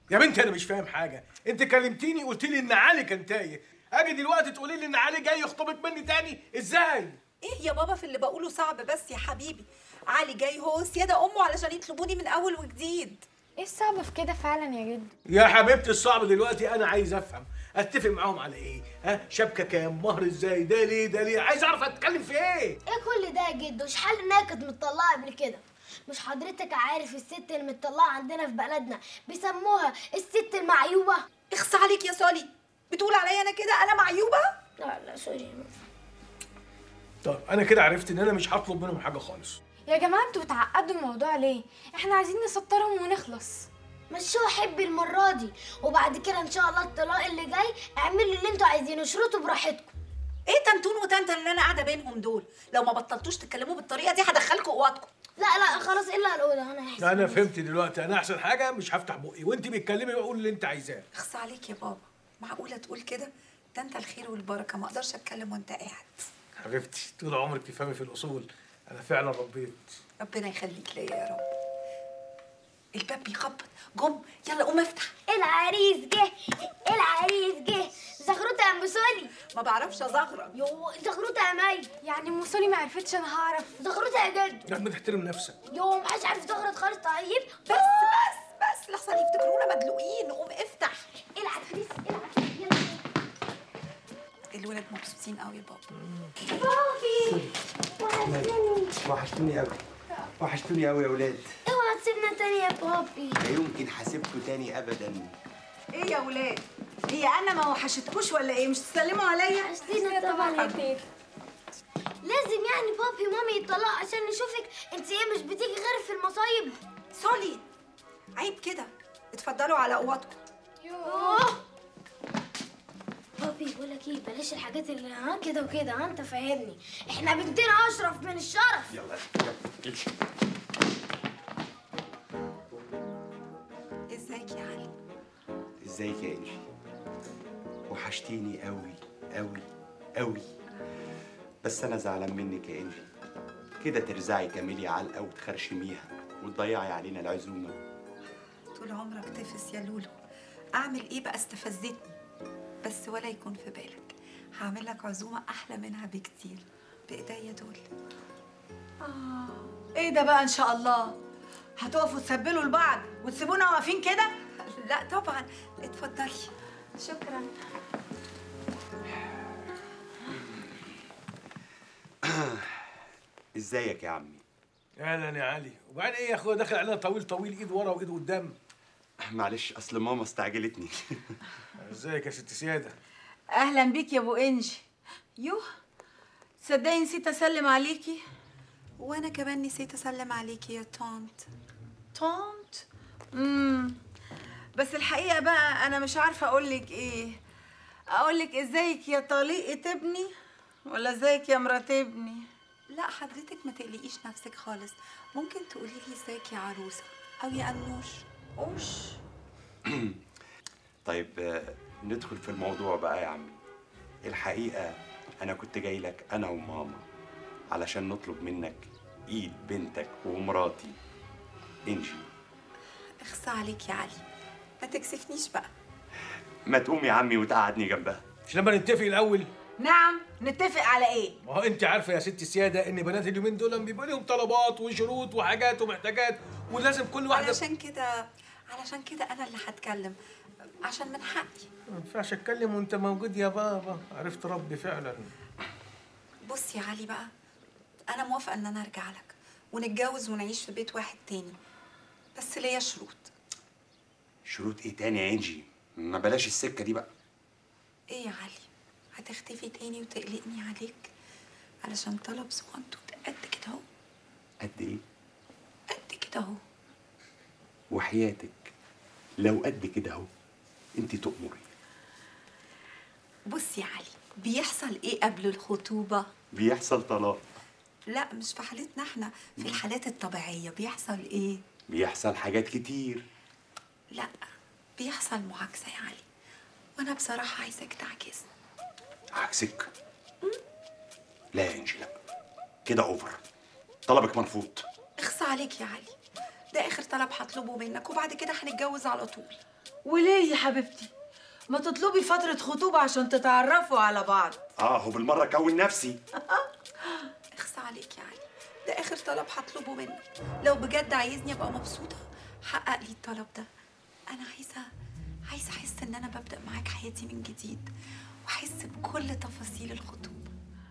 يا بنتي انا مش فاهم حاجه انت كلمتيني قلت لي ان علي كان تايه اجي دلوقتي تقولي لي ان علي جاي يخطبك مني تاني ازاي ايه يا بابا في اللي بقوله صعب بس يا حبيبي علي جاي هو والسياده امه علشان يطلبوني من اول وجديد ايه الصعب في كده فعلا يا جد يا حبيبتي الصعب دلوقتي انا عايز افهم اتفق معاهم على ايه ها شبكه كام مهر ازاي ده ليه ده ليه عايز اعرف اتكلم في ايه ايه كل ده يا جدو مش حال انها كانت متطلقه قبل كده مش حضرتك عارف الست المتطلقه عندنا في بلدنا بيسموها الست المعيوبه اخص عليك يا سولي بتقول عليا انا كده انا معيوبه لا لا سوري طب انا كده عرفت ان انا مش هطلب منهم حاجه خالص يا جماعه انتوا بتعقدوا الموضوع ليه احنا عايزين نسطرهم ونخلص مشوها حبي المره دي وبعد كده ان شاء الله الطلاق اللي جاي اعملوا اللي انتوا عايزينه اشرطوا براحتكم ايه تنتون وتنتن اللي انا قاعده بينهم دول لو ما بطلتوش تتكلموا بالطريقه دي هدخلكم اوضتكم لا لا خلاص الا الاوضه انا هحسب انا فهمت دلوقتي انا احسن حاجه مش هفتح بقي وانت بتكلمي بقول اللي انت عايزاه اخص عليك يا بابا معقوله تقول كده ده انت الخير والبركه ما اقدرش اتكلم وانت قاعد حبيبتي طول عمرك تفهمي في الاصول انا فعلا ربيت ربنا يخليك ليا يا رب الباب بيخبط جم يلا قوم افتح العريس جه العريس جه زغروطه يا ام سولي ما بعرفش ازغرط يو زغروطه يا مي يعني ام سولي ما عرفتش انا هعرف زغروطه يا جد لازم تحترم نفسك يو محدش عارف يزغرط خالص طيب بس بس بس لحسن يفتكرونا مدلوقين قوم افتح العريس العريس يلا الولاد مبسوطين قوي يا بابا بابي وحشتني وحشتوني قوي وحشتوني قوي يا ولاد اوعى تسيبنا تاني يا بابي لا يمكن حاسبكوا تاني ابدا ايه يا ولاد هي انا ما وحشتكوش ولا ايه مش تسلموا عليا وحشتينا طبعا يا تيتا لازم يعني بابي ومامي يطلعوا عشان نشوفك انت ايه مش بتيجي غير في المصايب سولي عيب كده اتفضلوا على اوضكم يوه بابي بقول لك ايه بلاش الحاجات اللي ها كده وكده ها انت فاهمني احنا بنتنا اشرف من الشرف يلا يلا امشي ازيك يا علي ازيك يا انجي وحشتيني قوي قوي قوي بس انا زعلان منك يا انجي كده ترزعي كاميليا علقه وتخرشميها وتضيعي علينا العزومه طول عمرك تفس يا لولو اعمل ايه بقى استفزتني بس ولا يكون في بالك هعمل لك عزومه احلى منها بكتير بايديا دول ايه ده بقى ان شاء الله هتقفوا تسبلوا لبعض وتسيبونا واقفين كده لا طبعا اتفضلي شكرا ازيك يا عمي اهلا يا علي وبعدين ايه يا اخويا داخل علينا طويل طويل ايد ورا وايد قدام معلش اصل ماما استعجلتني ازيك يا ست سياده اهلا بيك يا ابو انجي يوه تصدقي نسيت اسلم عليكي وانا كمان نسيت اسلم عليكي يا طنط طنط امم بس الحقيقه بقى انا مش عارفه اقول لك ايه اقول لك ازيك يا طليقه ابني ولا ازيك يا مرات ابني لا حضرتك ما تقلقيش نفسك خالص ممكن تقولي لي ازيك يا عروسه او يا انوش اوش طيب آه، ندخل في الموضوع بقى يا عمي الحقيقة أنا كنت جاي لك أنا وماما علشان نطلب منك إيد بنتك ومراتي إنجي اخصى عليك يا علي ما تكسفنيش بقى ما تقوم يا عمي وتقعدني جنبها مش لما نتفق الاول نعم نتفق على ايه ما هو انت عارفه يا ست السياده ان بنات اليومين دول بيبقى لهم طلبات وشروط وحاجات ومحتاجات ولازم كل واحده علشان كده علشان كده انا اللي هتكلم عشان من حقي ما ينفعش اتكلم وانت موجود يا بابا عرفت ربي فعلا بص يا علي بقى انا موافقه ان انا ارجع لك ونتجوز ونعيش في بيت واحد تاني بس ليا شروط شروط إيه تاني يا إنجي ما بلاش السكة دي بقى ايه يا علي هتختفي تاني وتقلقني عليك علشان طلب صغنطوط قد كده اهو قد إيه قد كده اهو وحياتك لو قد كده أهو أنت تؤمري بص يا علي بيحصل ايه قبل الخطوبه بيحصل طلاق لا مش في حالتنا احنا في الحالات الطبيعيه بيحصل ايه بيحصل حاجات كتير لا بيحصل معاكسه يا علي وانا بصراحه عايزاك تعكسني عكسك لا يا إنجي لا كده أوفر طلبك مرفوض اخصى عليك يا علي ده اخر طلب هطلبه منك وبعد كده هنتجوز على طول وليه يا حبيبتي ما تطلبي فترة خطوبة عشان تتعرفوا على بعض اه هو بالمره كون نفسي اخصى عليك يا علي ده اخر طلب هطلبه منك لو بجد عايزني ابقى مبسوطه حقق لي الطلب ده انا عايزه عايزه احس ان انا ببدا معاك حياتي من جديد واحس بكل تفاصيل الخطوبه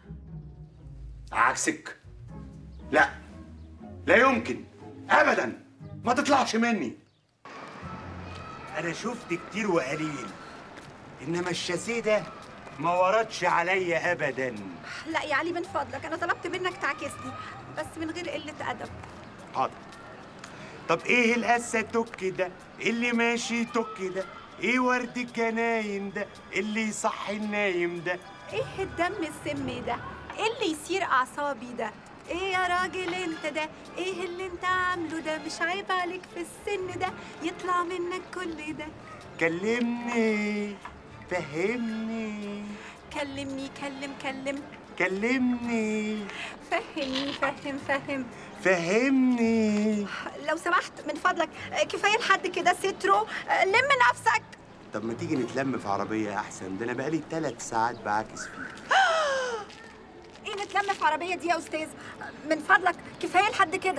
عكسك لا لا يمكن ابدا ما تطلعش مني انا شفت كتير وقليل انما الشاسيه ده ما وردش عليا ابدا لا يا علي من فضلك انا طلبت منك تعكسني بس من غير قله ادب حاضر طب ايه القسه توك ده اللي ماشي توك ده ايه ورد الجناين ده اللي يصحي النايم ده ايه الدم السم ده ايه اللي يصير اعصابي ده ايه يا راجل انت ده ايه اللي انت عامله ده مش عيب عليك في السن ده يطلع منك كل ده كلمني فهمني كلمني كلم كلم كلمني فهمني فهم فهم فهمني لو سمحت من فضلك كفايه لحد كده سترو لم نفسك طب ما تيجي نتلم في عربية أحسن ده أنا بقالي ثلاث ساعات بعاكس فيه ايه نتلم في عربيه دي يا استاذ من فضلك كفايه لحد كده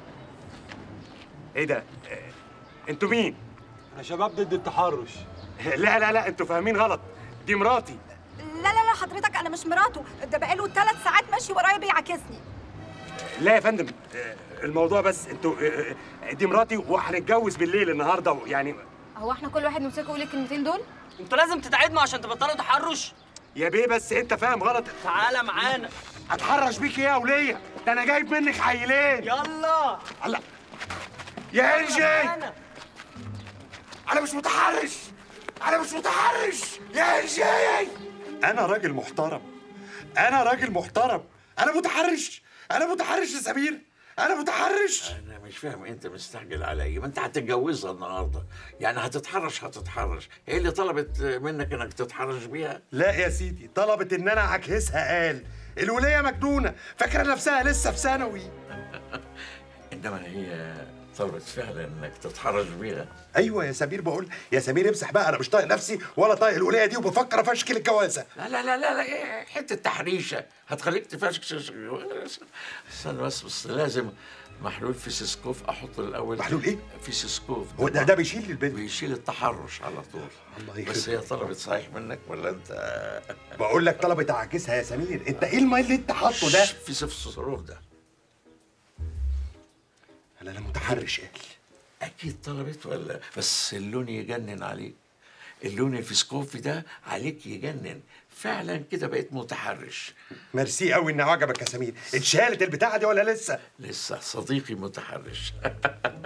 إيه ده؟ آه، أنتوا مين؟ احنا شباب ضد التحرش لا لا لا أنتوا فاهمين غلط دي مراتي لا لا لا حضرتك انا مش مراته ده بقاله ثلاث ساعات ماشي ورايا بيعاكسني لا يا فندم آه، الموضوع بس أنتوا آه، آه، دي مراتي وهنتجوز بالليل النهاردة يعني هو احنا كل واحد نمسكه يقول الكلمتين دول انتوا لازم تتعدموا عشان تبطلوا تحرش يا بيه بس أنت فاهم غلط تعالى معانا هتحرش بيك إيه يا ولية؟ ده أنا جايب منك عيلين يلا الله يا إنجي معانا. انا مش متحرش انا مش متحرش يا انجي انا راجل محترم انا راجل محترم انا متحرش انا متحرش يا سمير انا متحرش انا مش فاهم انت مستعجل على ايه ما انت هتتجوزها النهارده يعني هتتحرش هتتحرش هي اللي طلبت منك انك تتحرش بيها لا يا سيدي طلبت ان انا اعكسها قال الوليه مجنونه فاكره نفسها لسه في ثانوي انما هي طلبت فعلا انك تتحرش بيها ايوه يا سمير بقول يا سمير امسح بقى انا مش طايق نفسي ولا طايق الوليه دي وبفكر افشكل الجوازه لا لا لا لا, لا إيه حته تحريشه هتخليك تفشكش استنى بس بس لازم محلول فيسيسكوف احط الاول محلول إيه؟ فيسيسكوف هو ده ده بيشيل البنت بيشيل التحرش على طول الله يخرب بس هي طلبت صحيح منك ولا انت بقول لك طلبت اعكسها يا سمير انت ايه الماء اللي انت حاطه ده في سفسروف ده انا لا متحرش قال اكيد طلبت ولا بس اللون يجنن عليك اللون الفسكوفي ده عليك يجنن فعلا كده بقيت متحرش ميرسي قوي ان عجبك يا سمير اتشالت البتاعه دي ولا لسه لسه صديقي متحرش